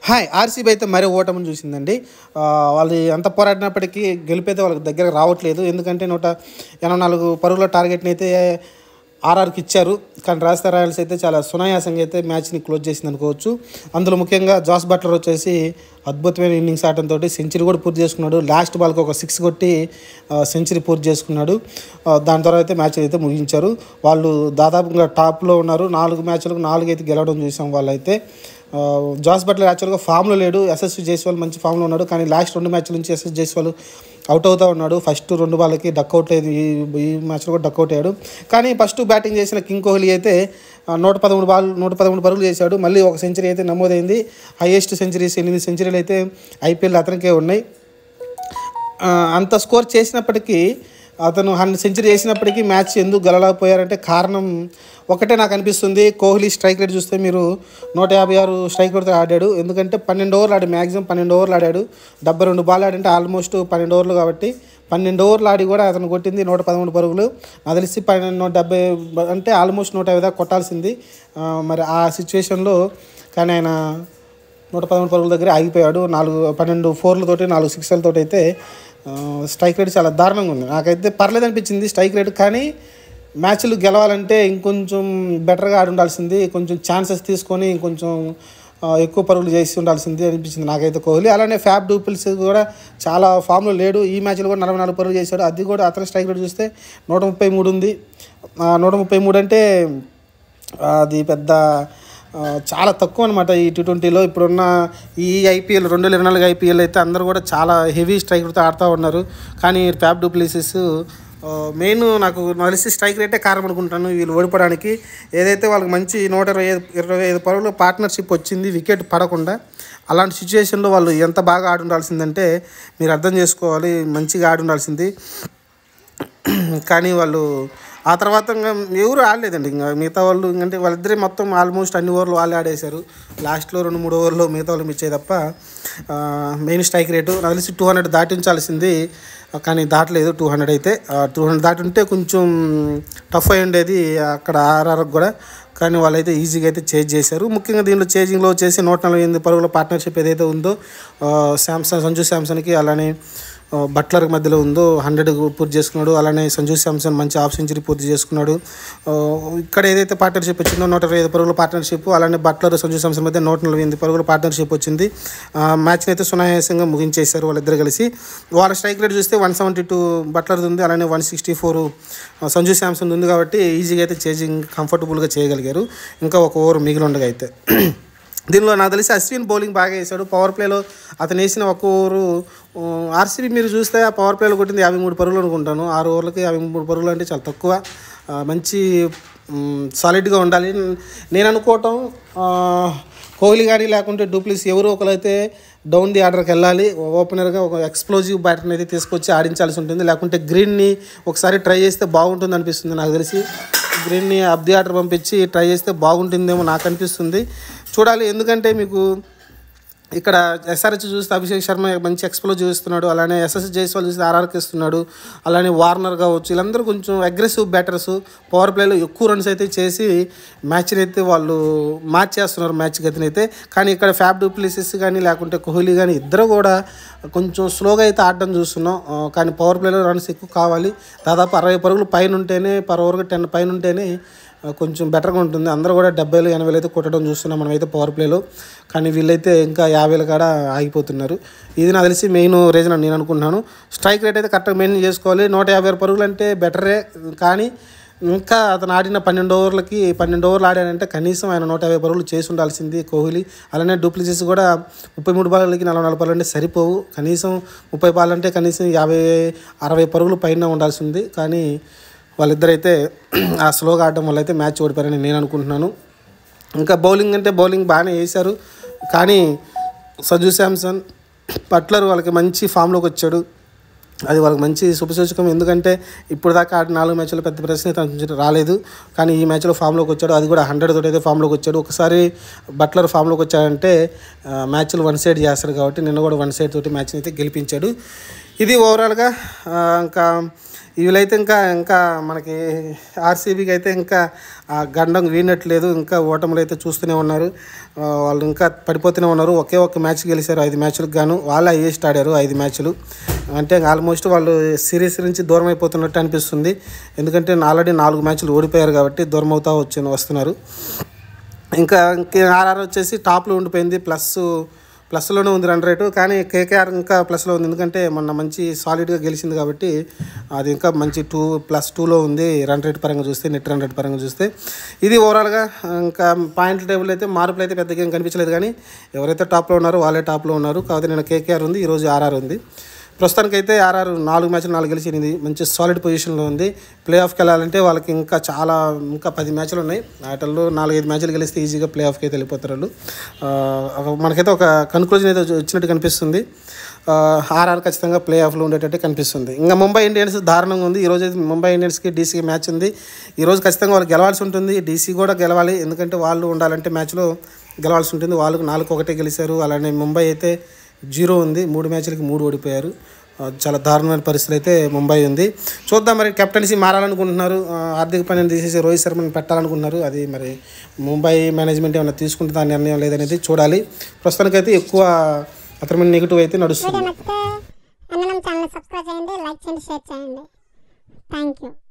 hi RCB అయితే మరో ఓటమిని చూసిందండి ఆ, వాళ్ళు ఎంత పోరాడినప్పటికీ గెలిపైతే వాళ్ళకి దగ్గర రావట్లేదు ఎందుకంటే నూట ఎనభై నాలుగు పరుగుల టార్గెట్ని అయితే ఆర్ఆర్కి ఇచ్చారు కానీ రాజస్థాన్ రాయల్స్ అయితే చాలా సునాయాసంగా అయితే మ్యాచ్ని క్లోజ్ చేసింది అనుకోవచ్చు అందులో ముఖ్యంగా జాస్ బట్లర్ వచ్చేసి అద్భుతమైన ఇన్నింగ్స్ ఆడటంతో సెంచరీ కూడా పూర్తి చేసుకున్నాడు లాస్ట్ బాల్కి ఒక సిక్స్ కొట్టి సెంచరీ పూర్తి చేసుకున్నాడు ఆ, దాని తర్వాత అయితే మ్యాచ్ అయితే ముగించారు వాళ్ళు దాదాపుగా టాప్లో ఉన్నారు నాలుగు మ్యాచ్లకు నాలుగు అయితే గెలవడం చూసాం వాళ్ళైతే ఆ, జాస్ బట్లర్ యాక్చువల్గా ఫామ్లో లేడు ఎస్ఎస్ జైస్వాల్ మంచి ఫామ్లో ఉన్నాడు కానీ లాస్ట్ రెండు మ్యాచ్ల నుంచి ఎస్ఎస్ జైస్వాల్ అవుట్ అవుతూ ఉన్నాడు ఫస్ట్ రెండు బాల్కి డక్అవుట్ లేదు ఈ ఈ మ్యాచ్లో కూడా డక్అవుట్ అయ్యాడు కానీ ఫస్ట్ బ్యాటింగ్ చేసిన కింగ్ కోహ్లీ అయితే ఆ, నూట పదమూడు బాల్ నూట పదమూడు పరుగులు చేశాడు మళ్ళీ ఒక సెంచరీ అయితే నమోదైంది హైయెస్ట్ సెంచరీస్ ఎనిమిది సెంచరీలు అయితే ఐపీఎల్ అతనికే ఉన్నాయి ఆ, అంత స్కోర్ చేసినప్పటికీ అతను హండ్రెడ్ సెంచరీ చేసినప్పటికీ మ్యాచ్ ఎందుకు గెలవలేకపోయారంటే కారణం ఒకటే నాకు అనిపిస్తుంది కోహ్లీ స్ట్రైక్ రేట్ చూస్తే మీరు నూట యాభై ఆరు స్ట్రైక్ రేట్తో ఆడాడు ఎందుకంటే పన్నెండు ఓవర్లు ఆడాడు మ్యాక్సిమం పన్నెండు ఓవర్లు ఆడాడు డెబ్బై రెండు బాల్ ఆడంటే ఆల్మోస్ట్ పన్నెండు ఓవర్లు కాబట్టి పన్నెండు ఓవర్లు ఆడి కూడా అతను కొట్టింది నూట పదమూడు పరుగులు నాకు తెలిసి పన్నెండు నూట డెబ్బై అంటే ఆల్మోస్ట్ నూట యాభై దాకా కొట్టాల్సింది ఆ, మరి ఆ సిచ్యువేషన్లో కానీ ఆయన నూట పదమూడు పరుగుల దగ్గర ఆగిపోయాడు నాలుగు పన్నెండు ఫోర్లతోటి నాలుగు సిక్స్లతోటి అయితే ఆ, స్ట్రైక్ రేట్ చాలా దారుణంగా ఉంది నాకైతే పర్లేదు అనిపించింది స్ట్రైక్ రేట్ కానీ మ్యాచ్లు గెలవాలంటే ఇంకొంచెం బెటర్గా ఆడి ఉండాల్సింది కొంచెం ఛాన్సెస్ తీసుకొని ఇంకొంచెం ఆ, ఎక్కువ పరుగులు చేసి ఉండాల్సింది అనిపించింది నాకైతే కోహ్లీ అలానే ఫ్యాబ్ డూపిల్స్ కూడా చాలా ఫామ్లో లేడు ఈ మ్యాచ్లో కూడా నలభై నాలుగు పరుగులు చేశాడు అది కూడా అతని స్ట్రైక్ రేట్ చూస్తే నూట ముప్పై మూడు ఉంది ఆ, నూట ముప్పై మూడు అంటే అది పెద్ద ఆ, చాలా తక్కువ అనమాట ఈ టీ ట్వంటీలో ఇప్పుడున్న ఈ ఐపీఎల్ రెండు వేల ఇరవై నాలుగు ఐపీఎల్ అయితే అందరూ కూడా చాలా హెవీ స్ట్రైక్తో ఆడుతూ ఉన్నారు కానీ ఫ్యాబ్ డూప్లేసెస్ మెయిన్ నాకు తెలిసి స్ట్రైక్ రేటే కారణం అనుకుంటాను వీళ్ళు ఓడిపోవడానికి ఏదైతే వాళ్ళకి మంచి నూట ఇరవై ఐదు ఇరవై ఐదు పరుగుల పార్ట్నర్షిప్ వచ్చింది వికెట్ పడకుండా అలాంటి సిచ్యువేషన్లో వాళ్ళు ఎంత బాగా ఆడి ఉండాల్సిందంటే మీరు అర్థం చేసుకోవాలి మంచిగా ఆడి ఉండాల్సింది కానీ వాళ్ళు ఆ తర్వాత ఇంకా ఎవరు ఆడలేదండి ఇంకా మిగతా వాళ్ళు అంటే వాళ్ళిద్దరే మొత్తం ఆల్మోస్ట్ అన్ని ఓవర్లు వాళ్ళు ఆడేశారు లాస్ట్లో రెండు మూడు ఓవర్లు మిగతా వాళ్ళు మిచ్చే తప్ప మెయిన్ స్ట్రైక్ రేటు నాకు తెలిసి టూ హండ్రెడ్ దాటించాల్సింది కానీ దాటలేదు టూ హండ్రెడ్ అయితే టూ హండ్రెడ్ దాటి ఉంటే కొంచెం టఫ్ అయి ఉండేది అక్కడ ఆర్ఆర్కి కూడా కానీ వాళ్ళైతే ఈజీగా అయితే చేంజ్ చేశారు ముఖ్యంగా దీనిలో చేంజింగ్లో వచ్చేసి నూట నలభై ఎనిమిది పరుగుల పార్ట్నర్షిప్ ఏదైతే ఉందో శాంసంగ్ సంజు శాంసన్కి అలానే ఆ, బట్లర్ మధ్యలో ఉందో హండ్రెడ్ పూర్తి చేసుకున్నాడు అలానే సంజు శాంసన్ మంచి హాఫ్ సెంచరీ పూర్తి చేసుకున్నాడు ఆ, ఇక్కడ ఏదైతే పార్ట్నర్షిప్ వచ్చిందో నూట ఇరవై ఐదు పరుగుల పార్ట్నర్షిప్ అలానే బట్లర్ సంజు శాంసన్ మధ్య నూట నలభై ఎనిమిది పరుగుల పార్ట్నర్షిప్ వచ్చింది ఆ, మ్యాచ్ని అయితే సునాయాసంగా ముగించేశారు వాళ్ళిద్దరు కలిసి వాళ్ళ స్ట్రైక్ రేట్ చూస్తే వన్ సెవెంటీ టూ బట్లర్ది ఉంది అలానే one sixty four Sanju Samson ఉంది కాబట్టి ఈజీగా అయితే చేజింగ్ కంఫర్టబుల్గా చేయగలిగారు ఇంకా ఒక ఓవర్ మిగిలి ఉండగా అయితే దీనిలో నాకు తెలిసి అశ్విన్ బౌలింగ్ బాగా వేశాడు పవర్ ప్లేలో అతను వేసిన ఒక ఓవరు ఆర్సీబీ మీరు చూస్తే ఆ పవర్ ప్లేలో కొట్టింది యాభై మూడు పరుగులు అనుకుంటాను ఆరు ఓవర్లకి యాభై మూడు పరుగులు అంటే చాలా తక్కువ ఆ, మంచి సాలిడ్గా ఉండాలి నేను అనుకోవటం ఆ, కోహ్లీ కానీ లేకుంటే డూప్లిస్ ఎవరో ఒకరైతే డౌన్ ది ఆర్డర్కి వెళ్ళాలి ఓపెనర్గా ఒక ఎక్స్ప్లోజివ్ బ్యాటర్ని అయితే తీసుకొచ్చి ఆడించాల్సి ఉంటుంది లేకుంటే గ్రీన్ని ఒకసారి ట్రై చేస్తే బాగుంటుంది అనిపిస్తుంది నాకు తెలిసి గ్రీన్ని అప్ ది ఆర్డర్ పంపించి ట్రై చేస్తే బాగుంటుందేమో నాకు అనిపిస్తుంది చూడాలి ఎందుకంటే మీకు ఇక్కడ ఎస్ఆర్హెచ్ చూస్తే అభిషేక్ శర్మ మంచి ఎక్స్ప్లో చూస్తున్నాడు అలానే ఎస్ఎస్ జైస్వాల్ చూస్తే ఆర్ఆర్కి ఇస్తున్నాడు అలానే వార్నర్ కావచ్చు వీళ్ళందరూ కొంచెం అగ్రెసివ్ బ్యాటర్స్ పవర్ ప్లేలో ఎక్కువ రన్స్ అయితే చేసి మ్యాచ్ని అయితే వాళ్ళు మార్చేస్తున్నారు మ్యాచ్ గతిని అయితే కానీ ఇక్కడ ఫ్యాబ్ డూప్లిసిస్ కానీ లేకుంటే కోహ్లీ కానీ ఇద్దరు కూడా కొంచెం స్లోగా అయితే ఆడడం చూస్తున్నాం ఆ, కానీ పవర్ ప్లేలో రన్స్ ఎక్కువ కావాలి దాదాపు అరవై పరుగులు పైన ఉంటేనే పర్ ఓవర్కి టెన్ పైన ఉంటేనే ఆ, కొంచెం బెటర్గా ఉంటుంది అందరూ కూడా డెబ్బైలు ఎనభైలు అయితే కొట్టడం చూస్తున్నాం మనమైతే పవర్ ప్లేలో కానీ వీళ్ళైతే ఇంకా యాభైలు కాడ ఆగిపోతున్నారు ఇది నాకు తెలిసి మెయిన్ రీజన్ అని నేను అనుకుంటున్నాను స్ట్రైక్ రేట్ అయితే కరెక్ట్గా మెయింటైన్ చేసుకోవాలి నూట యాభై ఆరు పరుగులు అంటే బెటరే కానీ ఇంకా అతను ఆడిన పన్నెండు ఓవర్లకి పన్నెండు ఓవర్లు ఆడాడంటే కనీసం ఆయన నూట యాభై పరుగులు చేసి ఉండాల్సింది కోహ్లీ అలానే డూప్లిసిస్ కూడా ముప్పై మూడు బాళ్ళకి నలభై నాలుగు పరుగులు అంటే సరిపోవు కనీసం ముప్పై బాల్ అంటే కనీసం యాభై అరవై పరుగులు పైన ఉండాల్సింది కానీ వాళ్ళిద్దరైతే ఆ స్లోగా ఆడడం వల్ల అయితే మ్యాచ్ ఓడిపోయారని నేను అనుకుంటున్నాను ఇంకా బౌలింగ్ అంటే బౌలింగ్ బాగానే వేశారు కానీ సంజు శాంసన్ బట్లర్ వాళ్ళకి మంచి ఫామ్లోకి వచ్చాడు అది వాళ్ళకి మంచి శుభసూచకం ఎందుకంటే ఇప్పుడు దాకా ఆడిన నాలుగు మ్యాచ్లో పెద్ద ప్రశ్న తన నుంచి రాలేదు కానీ ఈ మ్యాచ్లో ఫామ్లోకి వచ్చాడు అది కూడా హండ్రెడ్ తోటి అయితే ఫామ్లోకి వచ్చాడు ఒకసారి బట్లర్ ఫామ్లోకి వచ్చాడంటే ఆ, మ్యాచ్లు వన్ సైడ్ చేస్తాడు కాబట్టి నిన్న కూడా వన్ సైడ్ తోటి మ్యాచ్ని అయితే గెలిపించాడు ఇది ఓవరాల్గా ఆ, ఇంకా వీళ్ళైతే ఇంకా ఇంకా మనకి ఆర్సీబీకి అయితే ఇంకా ఆ గండం వీనట్లేదు ఇంకా ఓటములు అయితే చూస్తూనే ఉన్నారు ఆ, వాళ్ళు ఇంకా పడిపోతూనే ఉన్నారు ఒకే ఒక్క మ్యాచ్ గెలిచారు ఐదు మ్యాచ్లకు గాను వాళ్ళు హైయెస్ట్ ఆడారు ఐదు మ్యాచ్లు అంటే ఆల్మోస్ట్ వాళ్ళు సిరీస్ నుంచి దూరం అయిపోతున్నట్టు అనిపిస్తుంది ఎందుకంటే ఆల్రెడీ నాలుగు మ్యాచ్లు ఓడిపోయారు కాబట్టి దూరం అవుతా వచ్చి వస్తున్నారు ఇంకా ఇంక ఆర్ఆర్ వచ్చేసి టాప్లో ఉండిపోయింది ప్లస్ ప్లస్లోనే ఉంది రన్ రేటు కానీ కేకేఆర్ ఇంకా ప్లస్లో ఉంది ఎందుకంటే మొన్న మంచి సాలిడ్గా గెలిచింది కాబట్టి అది ఇంకా మంచి టూ ప్లస్ టూలో ఉంది రన్ రేట్ పరంగా చూస్తే నెట్ రన్ రేట్ పరంగా చూస్తే ఇది ఓవరాల్గా ఇంకా పాయింట్ టేబుల్ అయితే మార్పులు అయితే పెద్దగా ఏం కనిపించలేదు కానీ ఎవరైతే టాప్లో ఉన్నారో వాళ్ళే టాప్లో ఉన్నారు కాకపోతే నేను కేకేఆర్ ఉంది ఈరోజు ఆర్ఆర్ ఉంది ప్రస్తుతానికైతే ఆర్ఆర్ నాలుగు మ్యాచ్లు నాలుగు గెలిచి ఎనిమిది మంచి సాలిడ్ పొజిషన్లో ఉంది ప్లే ఆఫ్కి వెళ్ళాలంటే వాళ్ళకి ఇంకా చాలా ఇంకా పది మ్యాచ్లు ఉన్నాయి వాటిల్లో నాలుగైదు మ్యాచ్లు గెలిస్తే ఈజీగా ప్లే ఆఫ్కి అయితే వెళ్ళిపోతారు వాళ్ళు ఆ, ఒక- మనకైతే ఒక కన్క్లూజన్ అయితే వచ్చినట్టు కనిపిస్తుంది ఆ, ఆర్ఆర్ ఖచ్చితంగా ప్లే ఆఫ్లో ఉండేటట్టు కనిపిస్తుంది ఇంకా ముంబై ఇండియన్స్ దారుణంగా ఉంది ఈరోజు అయితే ముంబై ఇండియన్స్కి డీసీకి మ్యాచ్ ఉంది ఈరోజు ఖచ్చితంగా వాళ్ళు గెలవాల్సి ఉంటుంది డీసీ కూడా గెలవాలి ఎందుకంటే వాళ్ళు ఉండాలంటే మ్యాచ్లో గెలవాల్సి ఉంటుంది వాళ్ళకు నాలుగు ఒకటే గెలిచారు అలానే ముంబై అయితే జీరో ఉంది మూడు మ్యాచ్లకి మూడు ఓడిపోయారు ఆ, చాలా దారుణమైన పరిస్థితి అయితే ముంబై ఉంది చూద్దాం మరి కెప్టెన్సీ మారాలనుకుంటున్నారు ఆ, ఆర్థిక పనిని తీసేసి రోహిత్ శర్మని పెట్టాలనుకుంటున్నారు అది మరి ముంబై మేనేజ్మెంట్ ఏమైనా తీసుకుంటే దాని నిర్ణయం లేదనేది చూడాలి ప్రస్తుతానికైతే ఎక్కువ అతని మీద నెగిటివ్ అయితే నడుస్తుంది వీడియో నచ్చితే అన్ననం ఛానల్ సబ్స్క్రైబ్ చేయండి లైక్ చేయండి షేర్ చేయండి థ్యాంక్ యూ